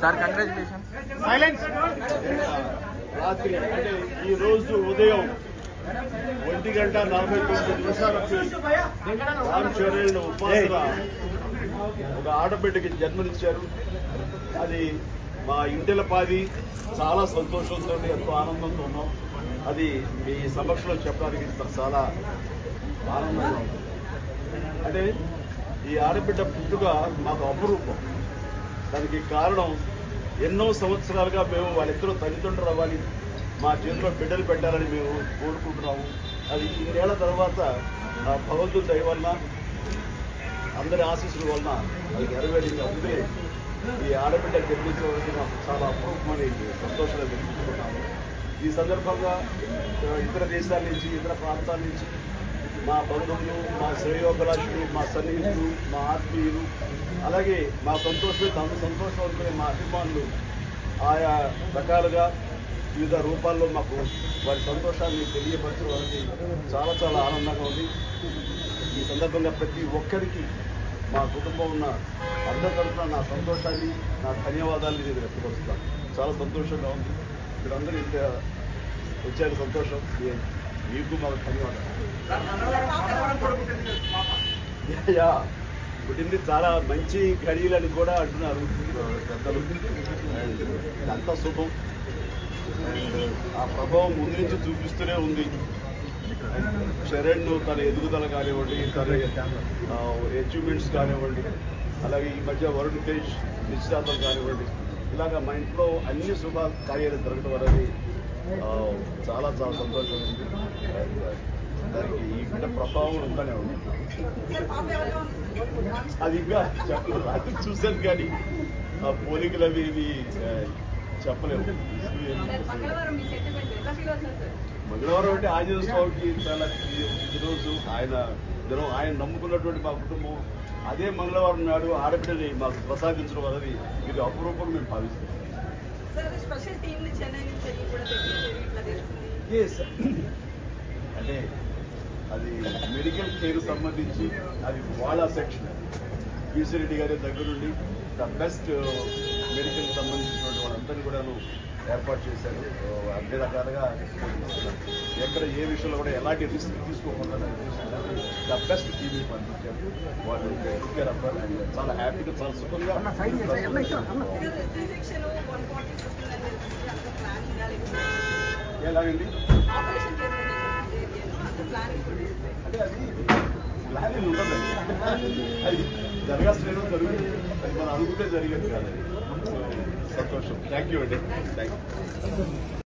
sir congratulation రాత్రి అంటే ఈ రోజు ఉదయం ఒంటి గంట నలభై తొమ్మిది నిమిషాలకి రామ్ చరణ్ ఉపాసన ఒక ఆడబిడ్డకి జన్మనిచ్చారు అది మా ఇంటిల పాది చాలా సంతోషంతో ఎంతో ఆనందంతో ఉన్నాం అది మీ సమక్షంలో చెప్పడానికి చాలా ఆనందంగా ఉంది అంటే ఈ ఆడబిడ్డ పుట్టుక మాకు అపురూపం దానికి కారణం ఎన్నో సంవత్సరాలుగా మేము వాళ్ళిద్దరూ తల్లిదండ్రులు అవ్వాలి మా చేతిలో బిడ్డలు పెట్టాలని మేము కోరుకుంటున్నాము అది ఇన్నేళ్ల తర్వాత ఆ భగవంతుడి దయ వలన అందరి ఆశీస్సుల వలన అది నెరవేరింది అందుకే ఈ ఆడబిడ్డ జన్మించడానికి మాకు చాలా అపూర్వమని సంతోషంగా తెలుసుకుంటున్నాము ఈ సందర్భంగా ఆ, ఇతర దేశాల నుంచి ఇతర ప్రాంతాల నుంచి మా బంధువులు మా శ్రేయోభిలాషులు మా సన్నిహితులు మా ఆత్మీయులు అలాగే మా సంతోషమే తమ సంతోషం అనుకునే మా అభిమానులు ఆయా రకాలుగా వివిధ రూపాల్లో మాకు వారి సంతోషాన్ని తెలియపరచడం అనేది చాలా చాలా ఆనందంగా ఉంది ఈ సందర్భంగా ప్రతి ఒక్కరికి మా కుటుంబం ఉన్న అందరి తరఫున నా సంతోషాన్ని నా ధన్యవాదాన్ని నేను వ్యక్తపరుస్తాను చాలా సంతోషంగా ఉంది మీరందరూ ఇంత వచ్చారు సంతోషం మీ- మీకు మాకు ధన్యవాదాలు యా, యా పుట్టింది చాలా మంచి ఘడియలని కూడా అంటున్నారు పెద్దలు And ఇదంతా శుభం అండ్ ఆ ప్రభావం ముందు నుంచి చూపిస్తూనే ఉంది శరణ్ తన ఎదుగుదల కానివ్వండి తన అచీవ్మెంట్స్ కానివ్వండి అలాగే ఈ మధ్య వరుణ్ తేజ్ నిశ్చితార్థం కానివ్వండి ఇలాగ మా ఇంట్లో అన్ని శుభ కార్యాలు జరగడం అనేది ఆ, చాలా చాలా సంతోషం ఉంది And, uh, దానికి ఈ బిడ్డ ప్రభావం ఉందనే ఉంది అది ఇంకా చెప్పలేదు రాత్రి చూశాను కానీ ఆ పోలికలు అవి ఇవి ఆ, చెప్పలేము మంగళవారం మీ సెంటిమెంట్ ఎట్లా ఫీల్ అవుతున్నారు సార్ మంగళవారం అంటే ఆంజనేయ స్వామికి చాలా ఇది రోజు ఆయన జనం ఆయన నమ్ముకున్నటువంటి మా కుటుంబం అదే మంగళవారం నాడు ఆడబిడ్డని మాకు ప్రసాదించడం అనేది ఇది అపురూపంగా మేము భావిస్తాం సార్ అది స్పెషల్ టీమ్ ని చెన్నై నుంచి వెళ్ళి కూడా తెప్పించారు ఇట్లా తెలిసింది ఎస్ అంటే అది మెడికల్ కేర్ సంబంధించి అది వాళ్ళ సెక్షన్ పీసీ రెడ్డి గారి దగ్గరుండి ద బెస్ట్ మెడికల్ సంబంధించినటువంటి వాళ్ళందరినీ కూడాను ఏర్పాటు చేశారు సో అన్ని రకాలుగా ఎక్కడ ఏ విషయంలో కూడా ఎలాంటి రిస్క్ తీసుకోకుండా ద బెస్ట్ టీవీ పంపించారు వాళ్ళు కేర్ అవ్వాలి And చాలా హ్యాపీగా చాలా సుఖంగా C section one forty fifteen అని తెలిసింది అంత ప్లానింగ్ లేకపోతే ఎలాగండి ఆపరేషన్ చేసండి అంత ప్లానింగ్ అంటే అది ప్లానింగ్ ఉండదండి అది జరగాల్సిన జరుగుతుంది అది మనం అనుకుంటే జరిగేది కాదు సంతోషం థ్యాంక్ యూ అండి థ్యాంక్ యూ